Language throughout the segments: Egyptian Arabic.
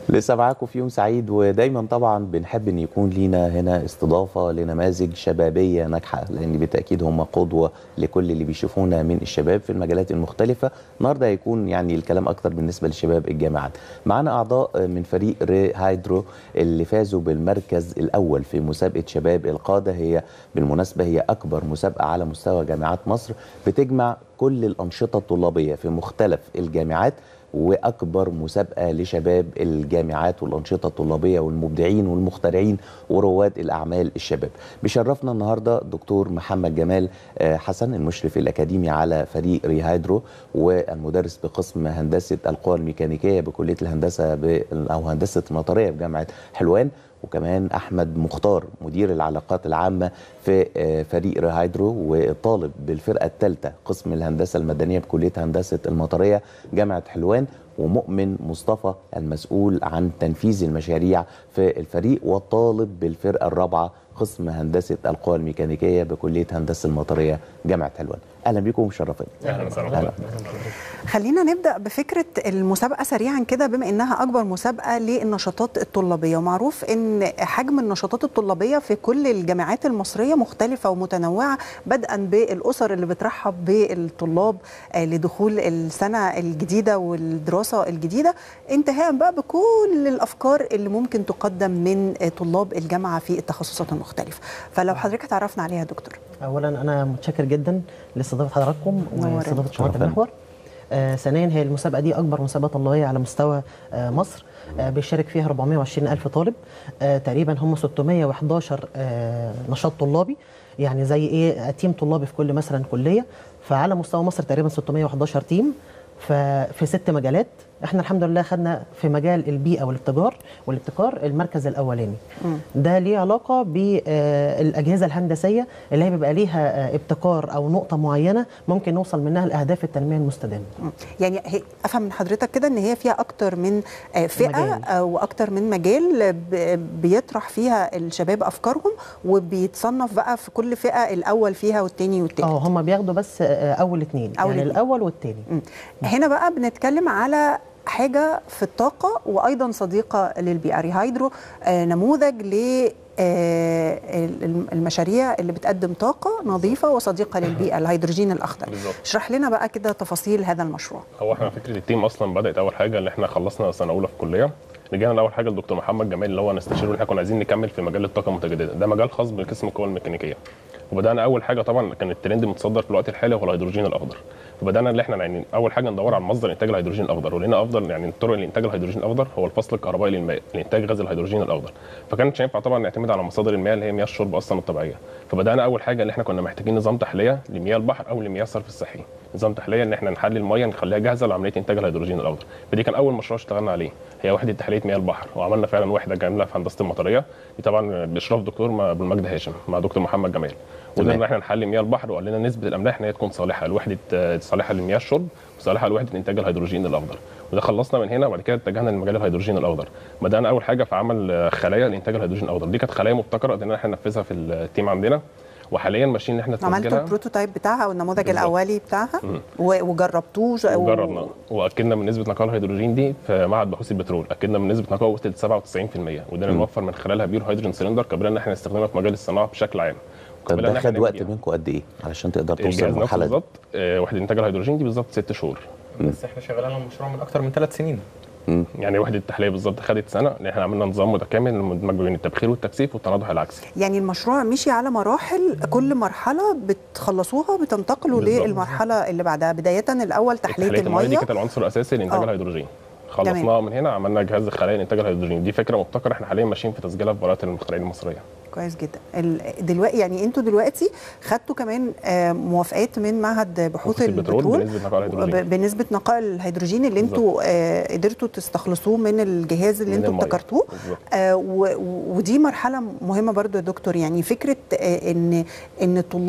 لسه معاكم في يوم سعيد ودايما طبعا بنحب ان يكون لينا هنا استضافه لنماذج شبابيه ناجحه لان بالتاكيد هم قدوه لكل اللي بيشوفونا من الشباب في المجالات المختلفه النهارده هيكون يعني الكلام اكتر بالنسبه لشباب الجامعات معانا اعضاء من فريق ري هايدرو اللي فازوا بالمركز الاول في مسابقه شباب القاده هي بالمناسبه هي اكبر مسابقه على مستوى جامعات مصر بتجمع كل الانشطه الطلابيه في مختلف الجامعات واكبر مسابقه لشباب الجامعات والانشطه الطلابيه والمبدعين والمخترعين ورواد الاعمال الشباب. بيشرفنا النهارده الدكتور محمد جمال حسن المشرف الاكاديمي على فريق ريهايدرو والمدرس بقسم هندسه القوى الميكانيكيه بكليه الهندسه او هندسه المطريه بجامعه حلوان وكمان احمد مختار مدير العلاقات العامه في فريق ريهايدرو وطالب بالفرقه الثالثه قسم الهندسه المدنيه بكليه هندسه المطريه جامعه حلوان ومؤمن مصطفى المسؤول عن تنفيذ المشاريع في الفريق والطالب بالفرقه الرابعه قسم هندسه القوى الميكانيكيه بكليه هندسه المطريه جامعه حلوان اهلا بكم ومشرفين اهلا وسهلا خلينا نبدا بفكره المسابقه سريعا كده بما انها اكبر مسابقه للنشاطات الطلابيه ومعروف ان حجم النشاطات الطلابيه في كل الجامعات المصريه مختلفه ومتنوعه بدءا بالاسر اللي بترحب بالطلاب لدخول السنه الجديده والدراسه الجديده انتهاء بقى بكل الافكار اللي ممكن تقدم من طلاب الجامعه في التخصصات المختلفه فلو حضرتك تعرفنا عليها يا دكتور اولا انا متشكر جدا لاستضافه حضراتكم واستضافه قناه المحور آه ثانيا هي المسابقه دي اكبر مسابقه طلابيه على مستوى آه مصر آه بيشارك فيها 420 الف طالب آه تقريبا هم 611 آه نشاط طلابي يعني زي ايه تيم طلابي في كل مثلا كليه فعلى مستوى مصر تقريبا 611 تيم ففي ست مجالات احنا الحمد لله خدنا في مجال البيئه والابتكار والابتكار المركز الاولاني م. ده ليه علاقه بالاجهزه الهندسيه اللي هي بيبقى ليها ابتكار او نقطه معينه ممكن نوصل منها لاهداف التنميه المستدامه يعني هي افهم من حضرتك كده ان هي فيها اكتر من فئه مجال. واكتر من مجال بيطرح فيها الشباب افكارهم وبيتصنف بقى في كل فئه الاول فيها والثاني والثالث اه هم بياخدوا بس اول اثنين يعني اتنين. الاول والثاني هنا بقى بنتكلم على حاجه في الطاقه وايضا صديقه للبيئه ريهايدرو آه نموذج ل المشاريع اللي بتقدم طاقه نظيفه وصديقه للبيئه الهيدروجين الاخضر بالزبط. اشرح لنا بقى كده تفاصيل هذا المشروع هو احنا فكره التيم اصلا بدات اول حاجه اللي احنا خلصنا سنه اولى في الكليه رجعنا اول حاجه لدكتور محمد جمال اللي هو نستشيره ان احنا كنا عايزين نكمل في مجال الطاقه المتجدده ده مجال خاص بقسم القوى الميكانيكيه وبدانا اول حاجه طبعا كان الترند متصدر في الوقت الحالي هو الهيدروجين الاخضر فبدانا اللي احنا يعني اول حاجه ندور على مصدر انتاج الهيدروجين الاخضر ولقينا افضل يعني الطرق لانتاج الهيدروجين الاخضر هو الفصل الكهربائي للماء لانتاج غاز الهيدروجين الاخضر فكانش ينفع طبعا نعتمد على مصادر المياه اللي هي مياه الشرب اصلا الطبيعيه فبدانا اول حاجه اللي احنا كنا محتاجين نظام تحليه لمياه البحر او لمياه الصرف الصحي نظام تحليه ان احنا نحلل المياه نخليها جاهزه لعمليه انتاج الهيدروجين الاخضر فدي كان اول مشروع اشتغلنا عليه هي وحده تحليه مياه البحر وعملنا فعلا وحده كامله في هندسه المطريه دي طبعا باشراف دكتور ابو المجد هاشم مع دكتور محمد جمال وقدرنا احنا نحلل مياه البحر وقال لنا نسبه الاملاح ان هي تكون صالحه لوحده صالحه لمياه الشرب وصالحه لوحده انتاج الهيدروجين الاخضر وده خلصنا من هنا وبعد كده اتجهنا لمجال الهيدروجين الاخضر بدانا اول حاجه في عمل خلايا لانتاج الهيدروجين الاخضر دي كانت خلايا مبتكره قدرنا احنا ننفذها في التيم عندنا وحاليا ماشيين ان احنا عملتوا البروتوتايب بتاعها او النموذج بالزبط. الاولي بتاعها وجربتوه وجربناه واكدنا من نسبه نقاء الهيدروجين دي في معهد بحوث البترول اكدنا من نسبه نقاء وصلت 97% وده نوفر من خلالها بيور هيدروجين سلندر قبلنا ان احنا نستخدمها في مجال الصناعه بشكل عام طب ده خد وقت منكم قد ايه علشان تقدر توصل للمرحله دي؟ بالظبط آه وحده انتاج الهيدروجين دي بالظبط ست شهور بس احنا شغالين على المشروع من اكتر من ثلاث سنين مم. يعني وحده التحليه بالظبط خدت سنه ان احنا عملنا نظام متكامل مدمج بين التبخير والتكثيف والتناضح العكسي يعني المشروع مشي على مراحل كل مرحله بتخلصوها بتنتقلوا للمرحله اللي بعدها بدايه الاول تحليه, تحلية الميه دي كانت العنصر الاساسي لانتاج أوه. الهيدروجين خلصناها من هنا عملنا جهاز خلايا انتاج الهيدروجين دي فكره مبتكره احنا حاليا ماشيين في تسجيلها في براءه المخترعين المصريه كويس جدا دلوقتي يعني انتوا دلوقتي خدتوا كمان موافقات من معهد بحوث البترول, البترول بنسبه نقاء الهيدروجين بنسبه نقاء الهيدروجين اللي انتوا آه قدرتوا تستخلصوه من الجهاز اللي انتوا ابتكرتوه آه ودي مرحله مهمه برضو يا دكتور يعني فكره آه ان ان الطلاب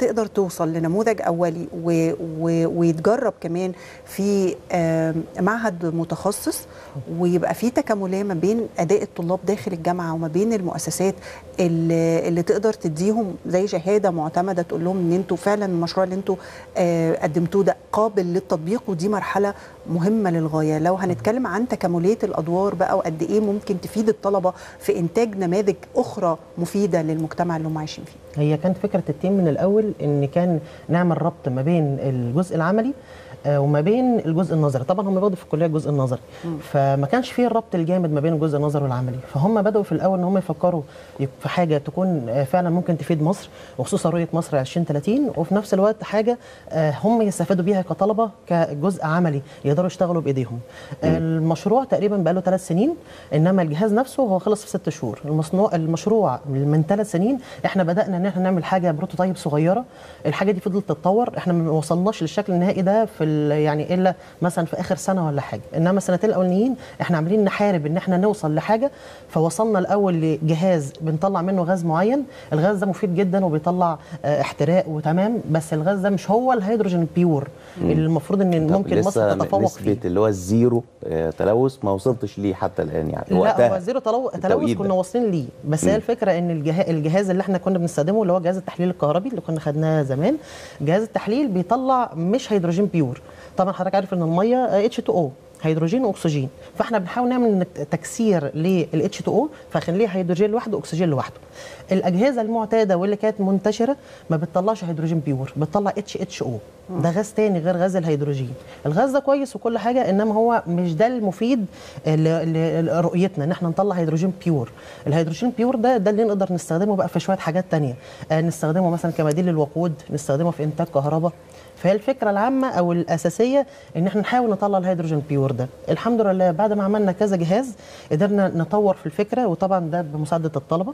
تقدر توصل لنموذج اولي و و ويتجرب كمان في آم، معهد متخصص ويبقى في تكامليه ما بين اداء الطلاب داخل الجامعه وما بين المؤسسات اللي, اللي تقدر تديهم زي شهاده معتمده تقول لهم ان انتوا فعلا المشروع اللي انتوا آه، قدمتوه ده قابل للتطبيق ودي مرحله مهمه للغايه لو هنتكلم عن تكامليه الادوار بقى وقد ايه ممكن تفيد الطلبه في انتاج نماذج اخرى مفيده للمجتمع اللي هم عايشين فيه هي كانت فكره التيم من الاول ان كان نعمل ربط ما بين الجزء العملي آه، وما بين الجزء النظري طبعا هم بياخدوا في الكليه الجزء النظري فما كانش فيه الربط الجامد ما بين الجزء النظري والعملي فهم بداوا في الاول ان هم يفكروا يك- في حاجه تكون آه، فعلا ممكن تفيد مصر وخصوصا رؤيه مصر 2030 وفي نفس الوقت حاجه آه، هم يستفادوا بيها كطلبه كجزء عملي يقدروا يشتغلوا بايديهم آه، المشروع تقريبا بقى له ثلاث سنين انما الجهاز نفسه هو خلص في ست شهور المصنوع المشروع من ثلاث سنين احنا بدانا ان احنا نعمل حاجه بروتوتايب صغيره الحاجه دي فضلت تتطور احنا ما وصلناش للشكل النهائي ده في ال- يعني الا مثلا في اخر سنه ولا حاجه انما السنتين الاولانيين احنا عاملين نحارب ان احنا نوصل لحاجه فوصلنا الاول لجهاز بنطلع منه غاز معين الغاز ده مفيد جدا وبيطلع اه احتراق وتمام بس الغاز ده مش هو الهيدروجين البيور اللي المفروض ان طب ممكن مصر لسه تتفوق نسبة فيه اللي هو الزيرو آه، تلوث ما وصلتش ليه حتى الان يعني لا وقتها هو زيرو تلو... تلوث التوقيت كنا ده. واصلين ليه بس هي الفكره ان الجهاز, الجهاز اللي احنا كنا بنستخدمه اللي هو جهاز التحليل الكهربي اللي كنا خدناه زمان جهاز التحليل بيطلع مش هيدروجين بيور طبعا حضرتك عارف ان الميه اتش 2 او هيدروجين واكسجين فاحنا بنحاول نعمل تكسير للاتش 2 او فخليه هيدروجين لوحده واكسجين لوحده الاجهزه المعتاده واللي كانت منتشره ما بتطلعش هيدروجين بيور بتطلع اتش اتش او ده غاز تاني غير غاز الهيدروجين الغاز ده كويس وكل حاجه انما هو مش ده المفيد ل- ل- لرؤيتنا ان احنا نطلع هيدروجين بيور الهيدروجين بيور ده ده اللي نقدر نستخدمه بقى في شويه حاجات تانية آه نستخدمه مثلا كبديل للوقود نستخدمه في انتاج كهرباء فهي الفكره العامه او الاساسيه ان احنا نحاول نطلع الهيدروجين بيور ده الحمد لله بعد ما عملنا كذا جهاز قدرنا نطور في الفكره وطبعا ده بمساعده الطلبه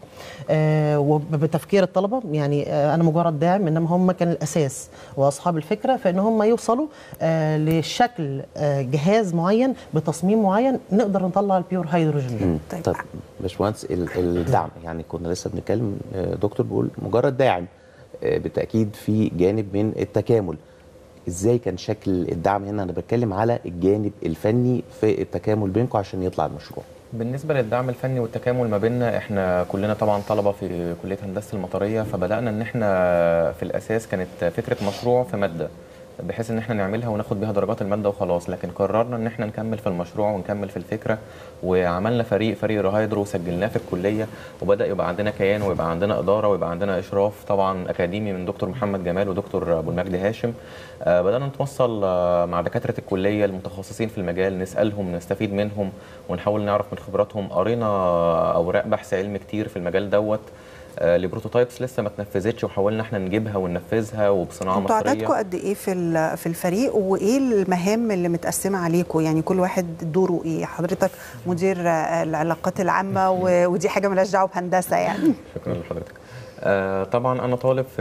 آه وبتفكير الطلبه يعني آه انا مجرد داعم انما هم كان الاساس واصحاب الفكره فان هم يوصلوا آه لشكل آه جهاز معين بتصميم معين نقدر نطلع البيور هيدروجين ده مم. طيب. طب باشمهندس ال- الدعم يعني كنا لسه بنتكلم آه، دكتور بيقول مجرد داعم آه، بالتاكيد في جانب من التكامل ازاي كان شكل الدعم هنا انا بتكلم على الجانب الفني في التكامل بينكم عشان يطلع المشروع بالنسبه للدعم الفني والتكامل ما بيننا احنا كلنا طبعا طلبه في كليه هندسه المطريه فبدانا ان احنا في الاساس كانت فكره مشروع في ماده بحيث ان احنا نعملها وناخد بيها درجات الماده وخلاص لكن قررنا ان احنا نكمل في المشروع ونكمل في الفكره وعملنا فريق فريق رهايدرو وسجلناه في الكليه وبدا يبقى عندنا كيان ويبقى عندنا اداره ويبقى عندنا اشراف طبعا اكاديمي من دكتور محمد جمال ودكتور ابو المجد هاشم آه، بدانا نتوصل آه، مع دكاتره الكليه المتخصصين في المجال نسالهم نستفيد منهم ونحاول نعرف من خبراتهم قرينا اوراق بحث علمي كتير في المجال دوت آه، لبروتوتايبس لسه ما اتنفذتش وحاولنا احنا نجيبها وننفذها وبصناعه انتوا مصريه عددكم قد ايه في ال- في الفريق وايه المهام اللي متقسمه عليكم يعني كل واحد دوره ايه حضرتك مدير آه، العلاقات العامه و- ودي حاجه ملهاش دعوه بهندسه يعني شكرا لحضرتك آه، طبعا انا طالب في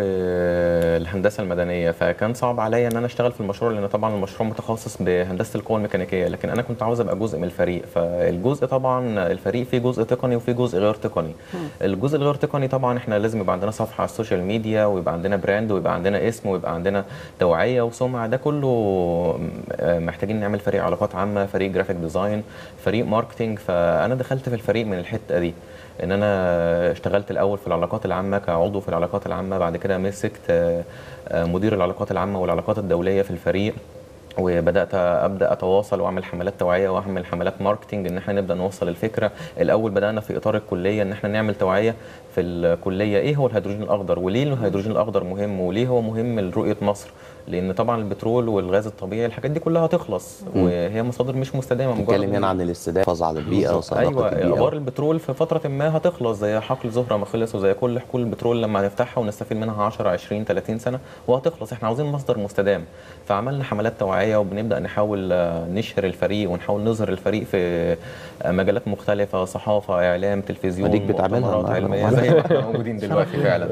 الهندسه المدنيه فكان صعب عليا ان انا اشتغل في المشروع لان طبعا المشروع متخصص بهندسه القوى الميكانيكيه لكن انا كنت عاوز ابقى جزء من الفريق فالجزء طبعا الفريق فيه جزء تقني وفيه جزء غير تقني الجزء الغير تقني طبعا احنا لازم يبقى عندنا صفحه على السوشيال ميديا ويبقى عندنا براند ويبقى عندنا اسم ويبقى عندنا توعيه وسمعه ده كله آه، محتاجين نعمل فريق علاقات عامه فريق جرافيك ديزاين فريق ماركتينج فانا دخلت في الفريق من الحته دي ان انا اشتغلت الاول في العلاقات العامه كعضو في العلاقات العامه بعد كده مسكت آه، آه، مدير العلاقات العامه والعلاقات الدوليه في الفريق وبدات ابدا اتواصل واعمل حملات توعيه واعمل حملات ماركتنج ان احنا نبدا نوصل الفكره الاول بدانا في اطار الكليه ان احنا نعمل توعيه في الكليه ايه هو الهيدروجين الاخضر وليه الهيدروجين الاخضر مهم وليه هو مهم لرؤيه مصر لان طبعا البترول والغاز الطبيعي الحاجات دي كلها هتخلص وهي مصادر مش مستدامه مجرد بنتكلم هنا عن الاستدامه الحفاظ على البيئه وصداقه ايوه البيئه ابار البترول في فتره ما هتخلص زي حقل زهره ما خلص وزي كل حقول البترول لما هنفتحها ونستفيد منها 10 20 30 سنه وهتخلص احنا عاوزين مصدر مستدام فعملنا حملات توعيه وبنبدا نحاول آه، نشهر الفريق ونحاول نظهر الفريق في آه، مجالات مختلفه صحافه اعلام تلفزيون وديك بتعملها مؤتمرات النهاردة. علميه زي ما احنا موجودين دلوقتي فعلا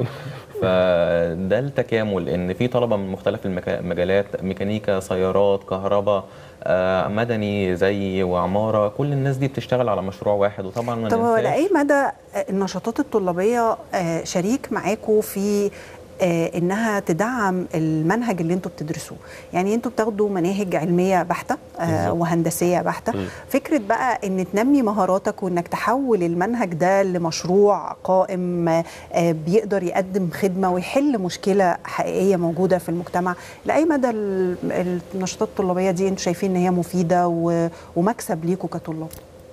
فده التكامل ان في طلبه من مختلف المكا- المجالات ميكانيكا سيارات كهرباء آه، مدني زي وعماره كل الناس دي بتشتغل على مشروع واحد وطبعا ما طب هو ننساش- لاي مدى النشاطات الطلابيه آه، شريك معاكم في آه، انها تدعم المنهج اللي انتوا بتدرسوه يعني انتوا بتاخدوا مناهج علميه بحته آه، بالظبط. وهندسيه بحته مم. فكره بقى ان تنمي مهاراتك وانك تحول المنهج ده لمشروع قائم آه، بيقدر يقدم خدمه ويحل مشكله حقيقيه موجوده في المجتمع لاي مدى ال- النشاطات الطلابيه دي انتوا شايفين ان هي مفيده و- ومكسب ليكوا كطلاب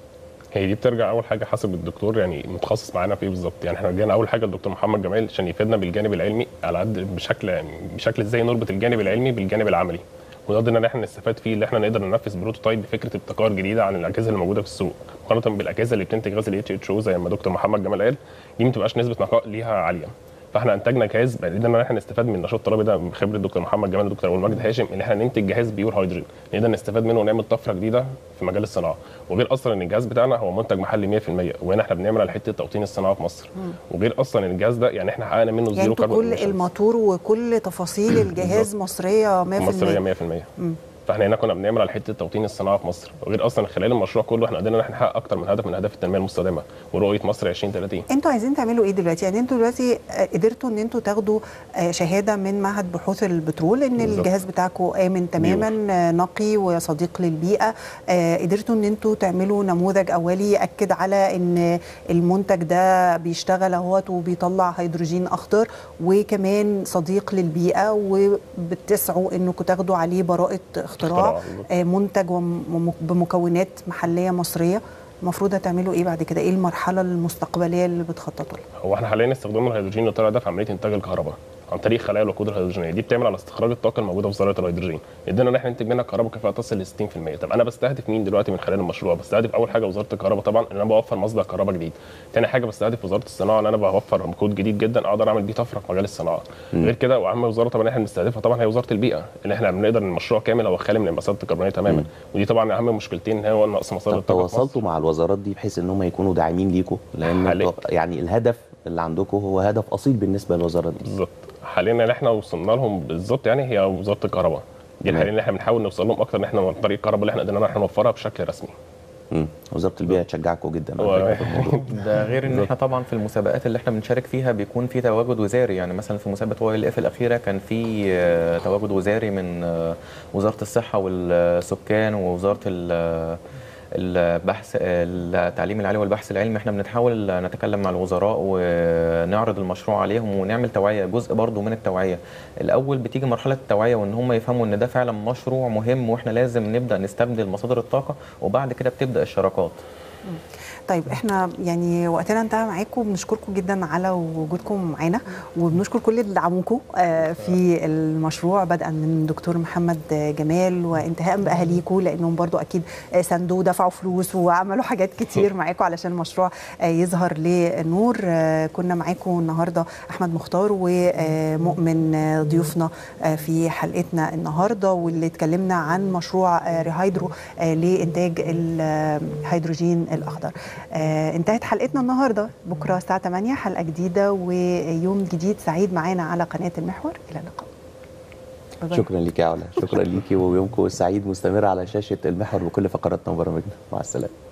هي دي بترجع اول حاجه حسب الدكتور يعني متخصص معانا في ايه بالظبط يعني احنا جينا اول حاجه الدكتور محمد جمال عشان يفيدنا بالجانب العلمي على قد بشكل بشكل ازاي نربط الجانب العلمي بالجانب العملي ونقدر ان احنا نستفاد فيه اللي احنا نقدر ننفذ بروتوتايب بفكره ابتكار جديده عن الاجهزه اللي موجوده في السوق مقارنه بالاجهزه اللي بتنتج غاز الاتش اتش او زي ما دكتور محمد جمال قال دي ما تبقاش نسبه نقاء ليها عاليه فاحنا انتجنا جهاز قدرنا ان احنا نستفاد من النشاط الطلابي ده بخبره دكتور محمد جمال ودكتور ابو المجد هاشم ان احنا ننتج جهاز بيور هيدروجين نقدر نستفاد منه ونعمل طفره جديده في مجال الصناعه وغير اصلا ان الجهاز بتاعنا هو منتج محلي 100% وهنا احنا بنعمل على حته توطين الصناعه في مصر وغير اصلا ان الجهاز ده يعني احنا حققنا منه يعني زيرو انتوا كاربون كل emissions. الموتور وكل تفاصيل الجهاز مصريه 100% مصريه 100% مم. فاحنا هنا كنا بنعمل على حته توطين الصناعه في مصر وغير اصلا خلال المشروع كله احنا قدرنا ان احنا نحقق اكتر من هدف من اهداف التنميه المستدامه ورؤيه مصر 2030 انتوا عايزين تعملوا ايه دلوقتي يعني انتوا دلوقتي آه، قدرتوا ان انتوا تاخدوا آه، شهاده من معهد بحوث البترول ان بالظبط. الجهاز بتاعكم امن تماما آه، نقي وصديق للبيئه آه، قدرتوا ان انتوا تعملوا نموذج اولي ياكد على ان المنتج ده بيشتغل اهوت وبيطلع هيدروجين اخضر وكمان صديق للبيئه وبتسعوا انكم تاخدوا عليه براءه اختراع اختراع، بالظبط. آه، منتج وم- وم- بمكونات محليه مصريه المفروض هتعملوا ايه بعد كده ايه المرحله المستقبليه اللي بتخططوا لها هو احنا حاليا استخدام الهيدروجين اللي طالع ده في عمليه انتاج الكهرباء عن طريق خلايا الوقود الهيدروجينيه دي بتعمل على استخراج الطاقه الموجوده في ذره الهيدروجين يدينا ان احنا ننتج منها كهرباء كفاءه تصل ل 60% طب انا بستهدف مين دلوقتي من خلال المشروع بستهدف اول حاجه وزاره الكهرباء طبعا ان انا بوفر مصدر كهرباء جديد تاني حاجه بستهدف وزاره الصناعه ان انا بوفر كود جديد جدا اقدر اعمل بيه طفره في مجال الصناعه غير كده واهم وزاره طبعا احنا بنستهدفها طبعا هي وزاره البيئه ان احنا بنقدر ان المشروع كامل هو خالي من الانبعاثات الكربونيه تماما ودي طبعا اهم مشكلتين ان هو نقص مصادر طب الطاقه في مصر. تواصلتوا مع الوزارات دي بحيث ان هم يكونوا داعمين ليكم لان حاليا. الط- يعني الهدف اللي عندكم هو هدف اصيل بالنسبه للوزارات دي بالظبط حاليا اللي احنا وصلنا لهم بالظبط يعني هي وزاره الكهرباء دي تمام. الحاليا اللي احنا بنحاول نوصل لهم اكتر ان احنا عن طريق الكهرباء اللي احنا قدرنا ان احنا نوفرها بشكل رسمي مم. وزاره البيئه تشجعكم جدا على هو- فكرة في الموضوع. ده غير ان احنا طبعا في المسابقات اللي احنا بنشارك فيها بيكون في تواجد وزاري يعني مثلا في مسابقه واي ال اف الاخيره كان في آه، تواجد وزاري من آه، وزاره الصحه والسكان ووزاره ال- البحث التعليم العالي والبحث العلمي احنا بنحاول نتكلم مع الوزراء ونعرض المشروع عليهم ونعمل توعيه جزء برضو من التوعيه الاول بتيجي مرحله التوعيه وان هم يفهموا ان ده فعلا مشروع مهم واحنا لازم نبدا نستبدل مصادر الطاقه وبعد كده بتبدا الشراكات طيب احنا يعني وقتنا انتهى معاكم بنشكركم جدا على وجودكم معانا وبنشكر كل اللي دعموكم آه، في المشروع بدءا من دكتور محمد جمال وانتهاء باهاليكم لانهم برضو اكيد آه، ساندوا ودفعوا فلوس وعملوا حاجات كتير معاكم علشان المشروع آه، يظهر للنور آه، كنا معاكم النهارده احمد مختار ومؤمن آه، ضيوفنا آه، في حلقتنا النهارده واللي اتكلمنا عن مشروع آه، ريهايدرو آه، لانتاج الهيدروجين الاخضر آه، انتهت حلقتنا النهارده بكره الساعه 8 حلقه جديده ويوم جديد سعيد معانا على قناه المحور الى اللقاء باي باي. شكرا ليك يا علا شكرا ليكي ويومكم سعيد مستمر على شاشه المحور بكل فقراتنا وبرامجنا مع السلامه